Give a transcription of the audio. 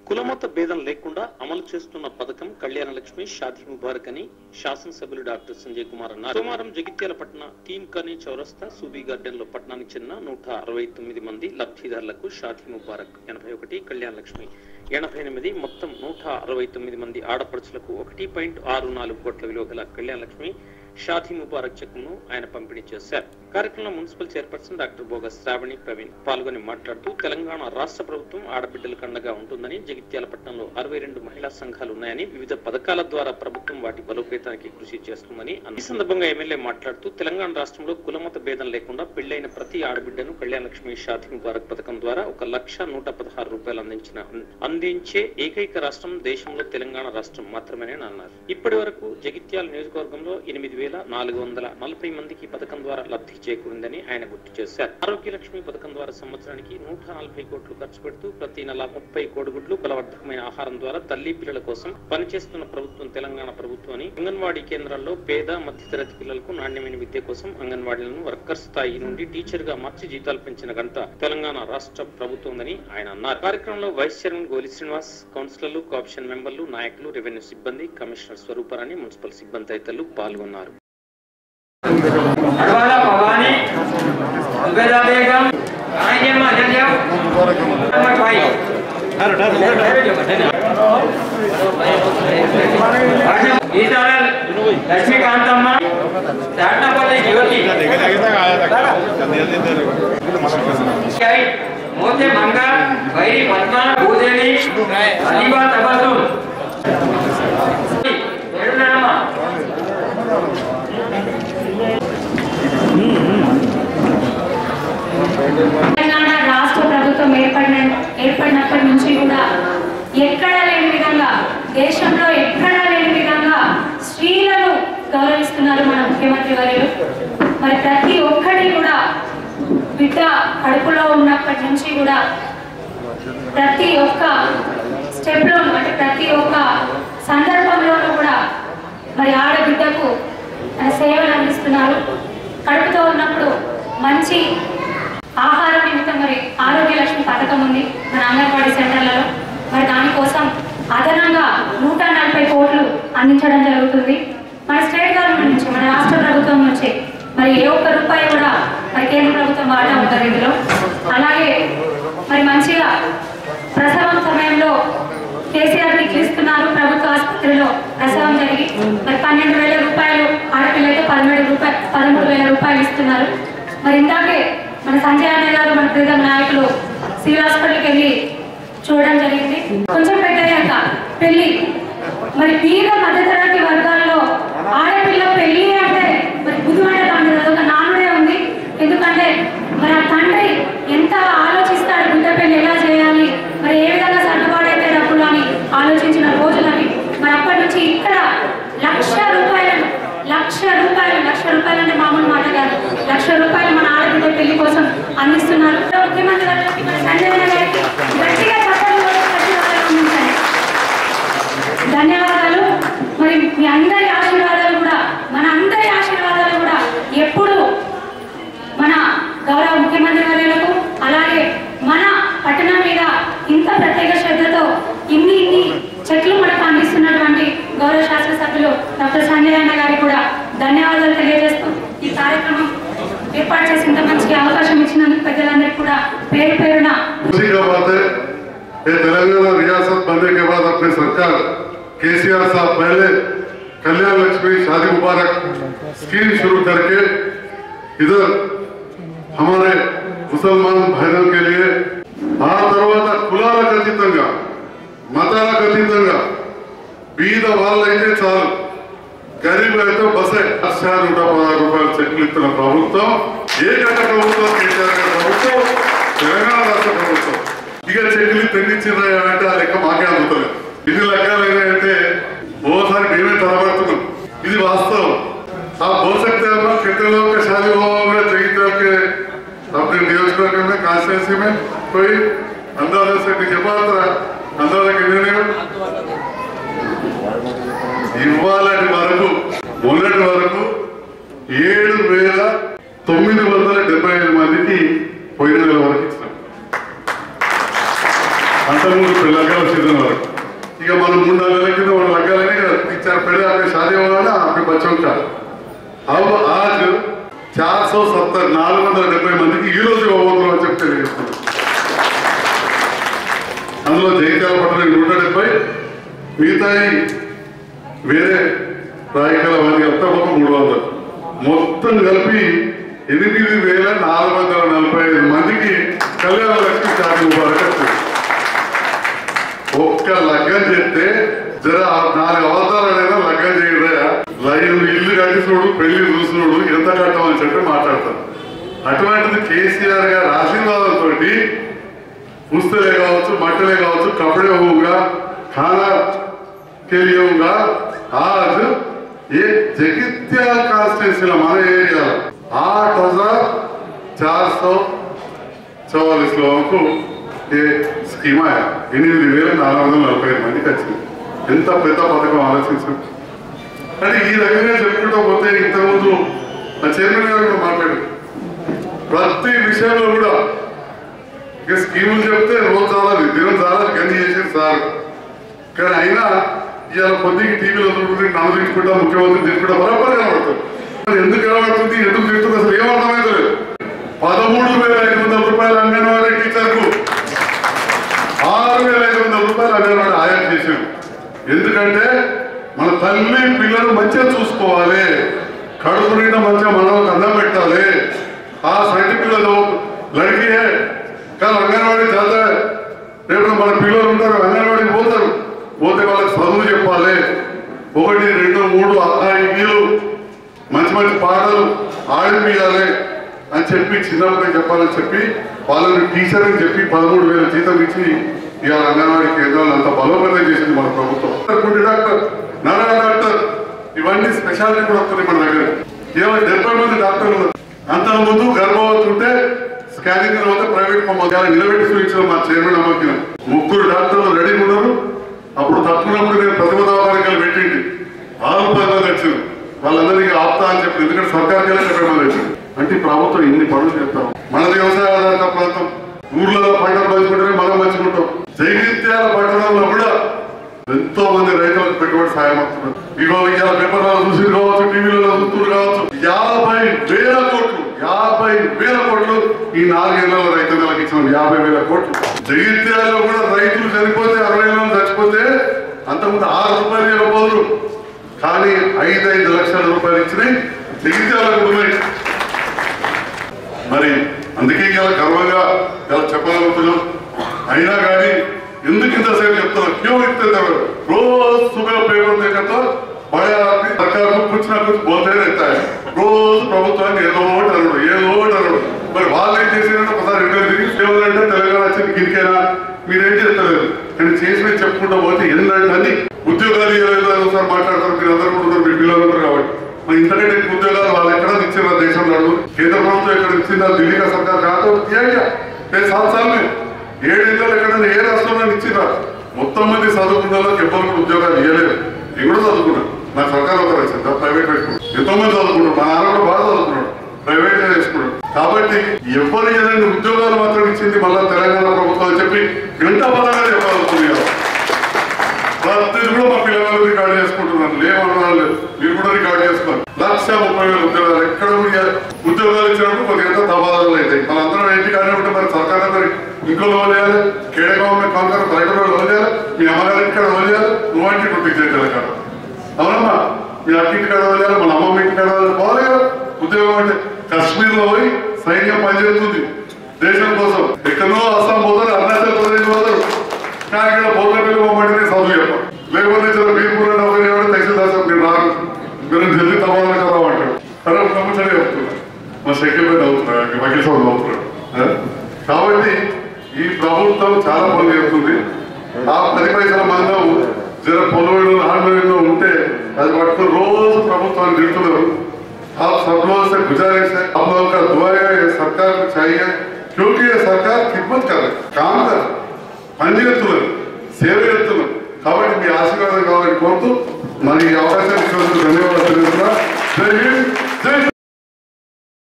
కులమత భేదం లేకుండా అమలు చేస్తున్న పథకం కళ్యాణ లక్ష్మి షాదీ ముబారక్ అని శాసనసభ్యులు డాక్టర్ సంజయ్ కుమార్ అన్నారు సోమవారం జగిత్యాల పట్టణ టీమ్ కనీ చౌరస్తా సూబీ గార్డెన్ లో పట్టణానికి చెందిన నూట అరవై తొమ్మిది మంది లబ్ధిదారులకు షాదీ ముబారక్ ఎనభై ఒకటి కళ్యాణ లక్ష్మి ఎనభై ఎనిమిది మొత్తం నూట అరవై తొమ్మిది మంది ఆడపడుచులకు ఒకటి పాయింట్ ఆరు నాలుగు కోట్ల విలువ గల కళ్యాణ లక్ష్మి షాదీ ముబారక్ చెక్కును ఆయన పంపిణీ చేశారు కార్యక్రమంలో municipal chairperson doctor Boga Shravani Praveen పాల్గొని మాట్లాడుతూ తెలంగాణ రాష్ట్ర ప్రభుత్వం ఆడబిడ్డలకు అండగా ఉంటుందని జగిత్యాల పట్టణంలో అరవై రెండు మహిళా సంఘాలు ఉన్నాయని వివిధ పథకాల ద్వారా ప్రభుత్వం వాటి బలోపేతానికి కృషి చేస్తుందని అన్నారు. ఈ సందర్భంగా ఎమ్మెల్యే మాట్లాడుతూ తెలంగాణ రాష్ట్రంలో కులమత భేదం లేకుండా పెళ్లైన ప్రతి ఆడబిడ్డను కళ్యాణ లక్ష్మి షాదీ ముబారక్ పథకం ద్వారా ఒక లక్ష నూట పదహారు రూపాయలు అందించిన అందించే ఏకైక రాష్ట్రం దేశంలో తెలంగాణ రాష్ట్రం మాత్రమేనని అన్నారు ఇప్పటి వరకు జగిత్యాల నియోజకవర్గంలో ఎనిమిది వేల నాలుగు వందల నలభై మందికి ఈ పథకం ద్వారా లబ్ధి చేకూరిందని ఆయన గుర్తు చేశారు ఆరోగ్య లక్ష్మి పథకం ద్వారా సంవత్సరానికి నూట నలభై కోట్లు ఖర్చు పెడుతూ ప్రతి నెల ముప్పై కోడిగుడ్లు బలవర్ధకమైన ఆహారం ద్వారా తల్లి పిల్లల కోసం పనిచేస్తున్న ప్రభుత్వం తెలంగాణ ప్రభుత్వం అని అంగన్వాడీ కేంద్రాల్లో పేద మధ్యతరగతి పిల్లలకు నాణ్యమైన విద్య కోసం అంగన్వాడీలను వర్కర్ స్థాయి నుండి టీచర్ గా మార్చి జీతాలు పెంచిన ఘనత తెలంగాణ రాష్ట్ర ప్రభుత్వందని ఆయన అన్నారు కార్యక్రమంలో వైస్ చైర్మన్ గోలి శ్రీనివాస్ కౌన్సిలర్లు కాప్షన్ మెంబర్లు నాయకులు రెవెన్యూ సిబ్బంది కమిషనర్ స్వరూపరాణి మున్సిపల్ సిబ్బంది తదితరులు పాల్గొన్నారు అడవాల భవానీ సుబేదా బేగం ఆయమ్మ జంజం నెంబర్ ఫైవ్ గీతారల్ లక్ష్మీకాంతమ్మ దాట్నపల్లి జ్యోతి మోతే మంగ వైరి పద్మ భూదేవి అలీబా తబసు ఏడున్నరమ్మ తెలంగాణ రాష్ట్ర ప్రభుత్వం ఏర్పడిన ఏర్పడినప్పటి నుంచి కూడా ఎక్కడా లేని విధంగా దేశంలో ఎక్కడా లేని విధంగా స్త్రీలను గౌరవిస్తున్నారు మన ముఖ్యమంత్రి వర్యులు మరి ప్రతి ఒక్కటి కూడా బిడ్డ కడుపులో ఉన్నప్పటి నుంచి కూడా ప్రతి ఒక్క స్టెప్లోనూ అంటే ప్రతి ఒక్క సందర్భంలోనూ కూడా మరి ఆడబిడ్డకు మన సేవలు అందిస్తున్నారు కడుపుతో ఉన్నప్పుడు మంచి ఆహారం నిమిత్తం మరి ఆరోగ్య లక్ష్మి పథకం ఉంది మన అంగన్వాడీ సెంటర్లలో మరి దానికోసం అదనంగా నూట నలభై కోట్లు అందించడం జరుగుతుంది మన స్టేట్ గవర్నమెంట్ నుంచి మన రాష్ట్ర ప్రభుత్వం నుంచి మరి ఏ ఒక్క రూపాయి కూడా మరి కేంద్ర ప్రభుత్వం వాటా ఉంటుంది ఇందులో అలాగే మరి మంచిగా ప్రసవం సమయంలో కేసీఆర్ కిట్లు ఇస్తున్నారు ప్రభుత్వ ఆసుపత్రిలో ప్రసవం జరిగి మరి పన్నెండు వేల రూపాయలు ఆడపిల్లలైతే పదమూడు రూపాయలు పదమూడు వేల రూపాయలు ఇస్తున్నారు మరి ఇందాకే మన సంజయ్ అన్న గారు మన ప్రీతం నాయకులు సివిల్ హాస్పిటల్కి వెళ్ళి చూడడం జరిగింది కొంచెం పెట్టాక పెళ్లి మరి బీద మధ్యతరగతి వర్గాల్లో ఆడపిల్ల పెళ్లి అంటే మరి బుద్ధిమంట తండ్రి ఒక నానుడే ఉంది ఎందుకంటే మరి ఆ తండ్రి ఎంత ఆలోచిస్తాడు బిడ్డ పెళ్లి ఎలా చేయాలి మరి ఏ విధంగా సర్దుబాటు అయితే డబ్బులు అని ఆలోచించిన రోజులని మరి అప్పటి నుంచి ఇక్కడ లక్ష రూపాయలను లక్ష రూపాయలు లక్ష రూపాయలు అంటే మామూలు మాట కాదు లక్ష రూపాయలు మన ఆడబిడ్డ పెళ్లి కోసం అందిస్తున్నారు ముఖ్యమంత్రి గారికి మన సంజయ్ అన్న గారికి గట్టిగా చప్పట్లు కొట్టి ప్రతి ఒక్కరు అందించండి. ధన్యవాదాలు మరి మీ అందరి ఆశీర్వాదాలు కూడా మన అందరి ఆశీర్వాదాలు కూడా ఎప్పుడు మన గౌరవ ముఖ్యమంత్రి వర్యులకు అలాగే మన పట్టణం మీద ఇంత ప్రత్యేక శ్రద్ధతో ఇన్ని ఇన్ని చెట్లు మనకు అందిస్తున్నటువంటి గౌరవ శాసనసభ్యులు డాక్టర్ సంజయ్ అన్న గారికి కూడా ధన్యవాదాలు తెలియజేస్తూ ఈ కార్యక్రమం ఏర్పాటు చేసి ఇంత మంచి అవకాశం ఇచ్చినందుకు పెద్దలందరికీ కూడా పేరు పేరున खुशी का बात है ये तेलंगाना रियासत बनने के बाद अपनी सरकार केसीआर साहब पहले कल्याण लक्ष्मी शादी मुबारक स्कीम शुरू करके इधर हमारे मुसलमान भाइयों के लिए ఆ తర్వాత కులాలకు అతీతంగా మతాలకు అతీతంగా బీద వాళ్ళైతే చాలు గరీబ్ అయితే బసే లక్ష నూట పదహారు రూపాయల చెక్కులు ఇస్తున్న ప్రభుత్వం ఏకైక ప్రభుత్వం కేసీఆర్ గారి ప్రభుత్వం తెలంగాణ రాష్ట్ర ప్రభుత్వం ఇక చెక్కులు తెంగిచ్చినాయా అంటే ఆ లెక్క మాకే అందుతలేదు ఇన్ని లెక్కలైనాయంటే ఓసారి మేమే తలబడుతున్నాం ఇది వాస్తవం आप बोल सकते हैं हम कितने लोगों का शादी हुआ होगा जगीतर के अपने नियोजकवर्ग में कांस्टिट्यूंसी में कोई अंदाजा से नहीं చెప్పాలరా अंदाजा कितने ఇవ్వాలటి వరకు మొన్నటి వరకు ఏడు వేల తొమ్మిది వందల డెబ్బై ఐదు మందికి పోయిన నెల వరకు ఇచ్చినాం అంతకుముందు పిల్లగా వచ్చింది అందులో జగిత్యాల పట్టణం నూట డెబ్బై మిగతా వేరే రాయకల వారికి అంతా ఒక మూడు వందలు మొత్తం కలిపి ఎనిమిది వేల నాలుగు వందల నలభై ఐదు మందికి కళ్యాణ లక్ష్మి షాది ముబారక్ వచ్చింది. ఒక్క లగ్గం చేస్తే జర ఆ నాలుగు అవతారాలైనా లగ్గం చేయడా లైన్ ఇల్లు కట్టి చూడు పెళ్లి చూసుడు ఎంత కట్టమని చెప్పి మాట్లాడతారు అటువంటిది కేసీఆర్ గారి ఆశీర్వాదంతో పుస్తలే కావచ్చు మట్టలే కావచ్చు కపడే హోగా ఖానా के लिए होगा आज ये जगित्याल कॉन्स्टिट्यूंसी మన ఏరియా आठ हजार चार सौ चौवालीस लोगों को ये స్కీమ్ ఆయా ఎనిమిది వేల నాలుగు వందల నలభై ఐదు మందికి వచ్చింది ఎంత పెద్ద పథకం ఆలోచించాం అంటే ఈ రకంగా చెప్పుకుంటూ పోతే ఇంతకుముందు ఆ చైర్మన్ గారు కూడా మాట్లాడు ప్రతి విషయంలో కూడా ఇక స్కీములు చెప్తే రోజు చాలదు దినం చాలదు గంది చేసేది సార్ కానీ అయినా ఇవాళ కొద్దిగా టీవీలో చూడుకుంటే నన్ను తిట్టుకుంటా ముఖ్యమంత్రి తిట్టుకుంటా బరాబర్ కనబడుతుంది మరి ఎందుకు కనబడుతుంది ఎందుకు తింటుంది అసలు ఏం అర్థమైతే లేదు పదమూడు వేల ఐదు వందల రూపాయలు అంగన్వాడీ టీచర్కు ఆరు వేల ఐదు వందల రూపాయలు అంగన్వాడీ ఆయా చేసాం ఎందుకంటే మన తల్లి పిల్లలు మంచిగా చూసుకోవాలి కడుపు నిండా మంచిగా మనకు అన్నం పెట్టాలి ఆ సంటి పిల్లలు లడికి కానీ అంగన్వాడీ చదివే రేపు మన పిల్లలు ఉంటారు అంగన్వాడికి పోతారు పోతే వాళ్ళకి చదువు చెప్పాలి ఒకటి రెండు మూడు అబ్బాయిలు మంచి మంచి పాటలు ఆడిపియాలి అని చెప్పి చిన్నప్పుడు చెప్పాలని చెప్పి వాళ్ళని టీచర్ అని చెప్పి పదమూడు వేల జీతం ఇచ్చి ఇవాళ అంగన్వాడీ కేంద్రాలను అంత బలోపేతం చేసింది మన ప్రభుత్వం గుండె డాక్టర్ నర డాక్టర్ ఇవన్నీ స్పెషాలిటీ కూడా వస్తున్నాయి మన దగ్గర కేవలం డెబ్బై మంది డాక్టర్లు ఉన్నారు అంత ముందు గర్భవతి ఉంటే స్కానింగ్ తర్వాత ప్రైవేట్ మమ్మల్ని నిలబెట్టి చూపించిన మా చైర్మన్ అమ్మకి ముగ్గురు డాక్టర్లు రెడీ ఉన్నారు అప్పుడు తప్పుకున్నప్పుడు నేను ప్రతిభ దవాఖానకాలు పెట్టింది ఆరు రూపాయల మంది వచ్చింది వాళ్ళందరికీ ఆపుతా అని చెప్పి ఎందుకంటే సర్కార్ డెబ్బై మంది వచ్చింది అంటే ఈ ప్రభుత్వం ఇన్ని పనులు చెప్తాం మనది వ్యవసాయ ఆధారిత ప్రాంతం ఊర్లలో పంటలు పంచుకుంటేనే మనం పంచుకుంటాం జైవిత్యాల పట్టణంలో కూడా ఎంతో మంది రైతులకు పెట్టుబడి సాయం అవుతున్నారు ఇగో ఇవాళ పేపర్లలో చూసి కావచ్చు టీవీలలో చూస్తున్నారు కావచ్చు యాభై వేల కోట్లు యాభై వేల కోట్లు ఈ నాలుగేళ్లలో రైతులకు ఇచ్చిన యాభై వేల కోట్లు జగిత్యాలలో కూడా రైతులు చనిపోతే అరవై వేల చచ్చిపోతే అంతకుముందు ఆరు రూపాయలు ఇవ్వబోదురు కానీ ఐదు ఐదు లక్షల రూపాయలు ఇచ్చినాయి జగిత్యాలకు ఉన్నాయి మరి అందుకే ఇలా గర్వంగా ఇలా చెప్పగలుగుతున్నాం అయినా కానీ ఎందుకు ఇంతసేపు చెప్తున్నా క్यों इतने देर रोज सुबह पेपर देखा तो बड़े आदमी सरकार को कुछ ना कुछ बोलते रहता है రోజు ప్రభుత్వాన్ని ఏదో ఒకటి అనడు ఏదో ఒకటి అనడు మరి వాళ్ళు ఏం చేసినంటే ఒకసారి రెండు వేలు తిరిగి కేవలంటే తెలంగాణ వచ్చింది గిరికైనా మీరేం చేస్తలేదు కానీ చేసి చెప్పుకుంటూ పోతే ఎన్నంటే అన్ని ఉద్యోగాలు ఇవ్వలేదు అని ఒకసారి మాట్లాడతారు మీరు అందరూ కూడా ఉన్నారు మీ పిల్లలు ఉన్నారు కాబట్టి మరి ఇంతకంటే ఎక్కువ ఉద్యోగాలు వాళ్ళు ఎక్కడ ఇచ్చిన దేశంలో అడుగు కేంద్ర ప్రభుత్వం ఎక్కడ ఇచ్చిందా ఢిల్లీ కా సర్కార్ కాదు ఏ సంవత్సరాలు ఏడేళ్ళు ఎక్కడైనా ఏ రాష్ట్రంలో ఇచ్చిందా మొత్తం మంది చదువుకున్న వాళ్ళకి ఎవరు కూడా ఉద్యోగాలు ఇవ్వలేదు నేను కూడా చదువుకున్నా నా సర్కార్ ఒక వచ్చిందా ప్రైవేట్ పెట్టుకున్నాను ఎంతో మంది చదువుకున్నాడు మా నాన్న కూడా బాగా చదువుకున్నాడు ప్రైవేట్ గా చేసుకున్నాడు కాబట్టి ఎవరు ఏదైనా ఉద్యోగాలు మాత్రం ఇచ్చింది మళ్ళా తెలంగాణ ప్రభుత్వం అని చెప్పి గంట పదంగా చెప్పాలనుకుంది ప్రతిది కూడా మా పిల్లలు రికార్డ్ చేసుకుంటున్నారు లేవన్నారు మీరు కూడా రికార్డ్ చేసుకోవాలి లక్ష ముప్పై వేల ఉద్యోగాలు ఎక్కడ కూడా ఉద్యోగాలు ఇచ్చినప్పుడు కొద్దిగా ఎంత తబాదాలు అవుతాయి మనందరం ఏంటి కానీ ఉంటే మరి సర్కార్ అందరి ఇంట్లో వదిలేయాలి కేడ గవర్నమెంట్ కాంకర్ బయట కూడా వదిలేయాలి మీ అమ్మగారి ఇంటికాడ వదిలేయాలి నువ్వంటి డ్యూటీ చేయాలి కాడ అవునమ్మా మీ అక్కింటి కాడ వదిలేయాలి మన అమ్మమ్మ ఇంటి కాడ వదిలేయాలి పోవాలి కదా ఉద్యోగం అంటే కాశ్మీర్ లో పోయి సైన్యం పనిచేస్తుంది దేశం కోసం ఎక్కడో అస్సాం పోతారు అరుణాచల్ ప్రదేశ్ పోతారు కానీ ఇక్కడ పోతపల్లి పోమంటే చదువు చెప్పాలి లేకపోతే చిన్న బీర్పూర్ నౌకరీ ఎవరు తహసీల్దార్ సార్ మీరు రారు మీరు ఢిల్లీ తపాలా కదా అంటాడు అరే ఒక నమ్మకం చెప్తున్నా మా సెక్రటరీ మీద అవుతున్నాడు వకీల్ సాబ్ అవుతున్నాడు ఆ? కాబట్టి ఈ ప్రభుత్వం చాలా పనులు చేస్తుంది ఆ పది పైసల మందం జర పొలవడు ఆందోళనలో ఉంటే అది పట్టుకుని రోజు ప్రభుత్వాన్ని తిడుతున్నారు आप सब लोगों से गुजारिश है आप लोगों का दुआ है ये सरकार को चाहिए क्योंकि ये सरकार खिदमत कर रही है, काम कर रही है, పని చేస్తున్నారు సేవ చేస్తున్నారు కాబట్టి మీ ఆశీర్వాదం కావాలని కోరుతూ మరి ఈ అవకాశాన్ని ఇచ్చినందుకు ధన్యవాదాలు తెలుపుతున్నా. జై హింద్ జై